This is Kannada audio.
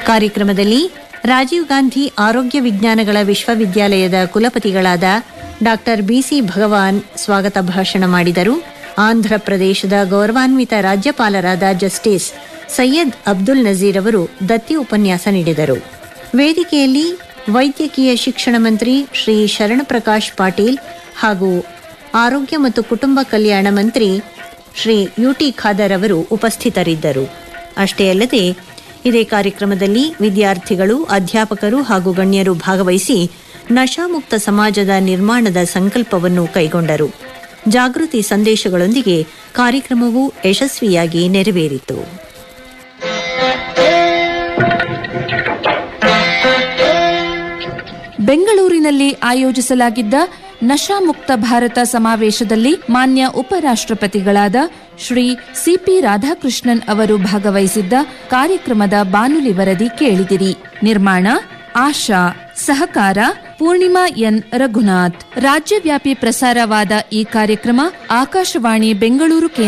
ಕಾರ್ಯಕ್ರಮದಲ್ಲಿ ರಾಜೀವ್ ಗಾಂಧಿ ಆರೋಗ್ಯ ವಿಜ್ಞಾನಗಳ ವಿಶ್ವವಿದ್ಯಾಲಯದ ಕುಲಪತಿಗಳಾದ ಡಾಕ್ಟರ್ ಬಿಸಿ ಭಗವಾನ್ ಸ್ವಾಗತ ಭಾಷಣ ಮಾಡಿದರು ಆಂಧ್ರ ಪ್ರದೇಶದ ಗೌರವಾನ್ವಿತ ರಾಜ್ಯಪಾಲರಾದ ಜಸ್ಟಿಸ್ ಸೈಯದ್ ಅಬ್ದುಲ್ ನಜೀರ್ ಅವರು ದತ್ತಿ ಉಪನ್ಯಾಸ ನೀಡಿದರು ವೇದಿಕೆಯಲ್ಲಿ ವೈದ್ಯಕೀಯ ಶಿಕ್ಷಣ ಮಂತ್ರಿ ಶ್ರೀ ಶರಣಪ್ರಕಾಶ್ ಪಾಟೀಲ್ ಹಾಗೂ ಆರೋಗ್ಯ ಮತ್ತು ಕುಟುಂಬ ಕಲ್ಯಾಣ ಮಂತ್ರಿ ಶ್ರೀ ಯುಟಿ ಖಾದರ್ ಅವರು ಉಪಸ್ಥಿತರಿದ್ದರು ಅಷ್ಟೇ ಅಲ್ಲದೆ ಇದೇ ಕಾರ್ಯಕ್ರಮದಲ್ಲಿ ವಿದ್ಯಾರ್ಥಿಗಳು ಅಧ್ಯಾಪಕರು ಹಾಗೂ ಗಣ್ಯರು ಭಾಗವಹಿಸಿ ನಶಾಮುಕ್ತ ಸಮಾಜದ ನಿರ್ಮಾಣದ ಸಂಕಲ್ಪವನ್ನು ಕೈಗೊಂಡರು ಜಾಗೃತಿ ಸಂದೇಶಗಳೊಂದಿಗೆ ಕಾರ್ಯಕ್ರಮವು ಯಶಸ್ವಿಯಾಗಿ ನೆರವೇರಿತು ಬೆಂಗಳೂರಿನಲ್ಲಿ ಆಯೋಜಿಸಲಾಗಿದ್ದ ನಶಾಮುಕ್ತ ಭಾರತ ಸಮಾವೇಶದಲ್ಲಿ ಮಾನ್ಯ ಉಪರಾಷ್ಟ್ರಪತಿಗಳಾದ ಶ್ರೀ ಸಿಪಿ ರಾಧಾಕೃಷ್ಣನ್ ಅವರು ಭಾಗವಹಿಸಿದ್ದ ಕಾರ್ಯಕ್ರಮದ ಬಾನುಲಿ ವರದಿ ಕೇಳಿದಿರಿ ನಿರ್ಮಾಣ ಆಶಾ ಸಹಕಾರ ಪೂರ್ಣಿಮಾ ಎನ್ ರಘುನಾಥ್ ರಾಜ್ಯವ್ಯಾಪಿ ಪ್ರಸಾರವಾದ ಈ ಕಾರ್ಯಕ್ರಮ ಆಕಾಶವಾಣಿ ಬೆಂಗಳೂರು ಕೇಂದ್ರ